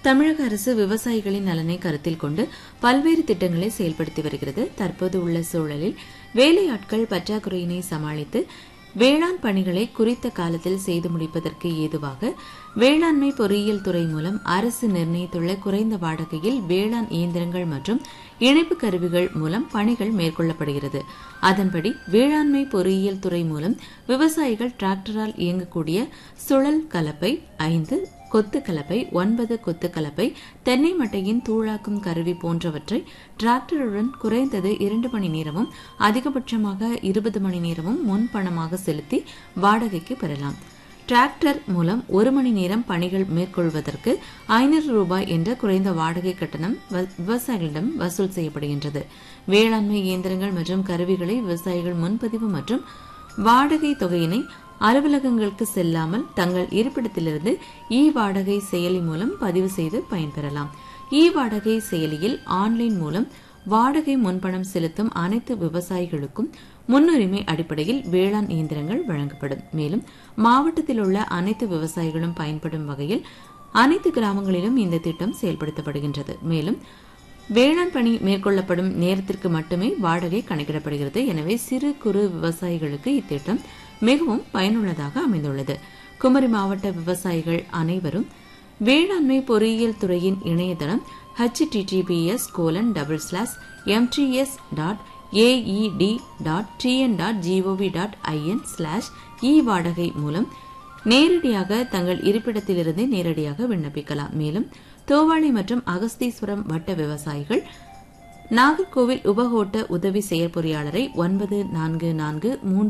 தமிழக அரசு விவசாயிகளின் நலனை கருத்தில் கொண்டு பல்வேறு திட்டங்களை செயல்படுத்தி வருகிறது தற்போது உள்ள சூழலில் வேலையாட்கள் பற்றாக்குறையினை சமாளித்து வேளாண் பணிகளை குறித்த காலத்தில் செய்து முடிப்பதற்கு ஏதுவாக வேளாண்மை பொறியியல் துறை மூலம் அரசு நிர்ணயித்துள்ள குறைந்த வாடகையில் வேளாண் இயந்திரங்கள் மற்றும் இணைப்பு கருவிகள் மூலம் பணிகள் மேற்கொள்ளப்படுகிறது அதன்படி வேளாண்மை பொறியியல் துறை மூலம் விவசாயிகள் டிராக்டரால் இயங்கக்கூடிய சுழல் கலப்பை ஐந்து கொத்து கலப்பை ஒன்பது கொத்து கலப்பை தென்னை மட்டையின் தூளாக்கும் கருவி போன்றவற்றை டிராக்டருடன் குறைந்தது இரண்டு மணி நேரமும் அதிகபட்சமாக இருபது மணி நேரமும் முன்பணமாக செலுத்தி வாடகைக்கு பெறலாம் டிராக்டர் மூலம் ஒரு மணி நேரம் பணிகள் மேற்கொள்வதற்கு ஐநூறு ரூபாய் என்ற குறைந்த வாடகை கட்டணம் விவசாயிகளிடம் வசூல் செய்யப்படுகின்றது வேளாண்மை இயந்திரங்கள் மற்றும் கருவிகளை விவசாயிகள் முன்பதிவு மற்றும் வாடகை தொகையினை அலுவலகங்களுக்கு செல்லாமல் தங்கள் இருப்பிடத்திலிருந்து இ வாடகை செயலி மூலம் பதிவு செய்து பயன்பெறலாம் இ வாடகை செயலியில் ஆன்லைன் மூலம் வாடகை முன்பணம் செலுத்தும் அனைத்து விவசாயிகளுக்கும் முன்னுரிமை அடிப்படையில் வேளாண் இயந்திரங்கள் வழங்கப்படும் மேலும் மாவட்டத்தில் உள்ள அனைத்து விவசாயிகளும் பயன்படும் வகையில் அனைத்து கிராமங்களிலும் இந்த திட்டம் செயல்படுத்தப்படுகின்றது மேலும் வேளாண் பணி மேற்கொள்ளப்படும் நேரத்திற்கு மட்டுமே வாடகை கணக்கிடப்படுகிறது எனவே சிறு குறு விவசாயிகளுக்கு இத்திட்டம் மிகவும் பயனுள்ளதாக அமைந்துள்ளது குமரி மாவட்ட விவசாயிகள் அனைவரும் வேளாண்மை பொறியியல் துறையின் இணையதளம் HTTPS colon double slash MTS dot AED dot TN dot GOV dot IN slash E வாடகை மூலம் நேரடியாக தங்கள் இருப்பிடத்திலிருந்து நேரடியாக விண்ணப்பிக்கலாம் மேலும் தோவாளை மற்றும் அகஸ்தீஸ்வரம் வட்ட விவசாயிகள் நாகர்கோவில் உபகோட்ட உதவி செயற்பொறியாளரை ஒன்பது நான்கு நான்கு மூன்று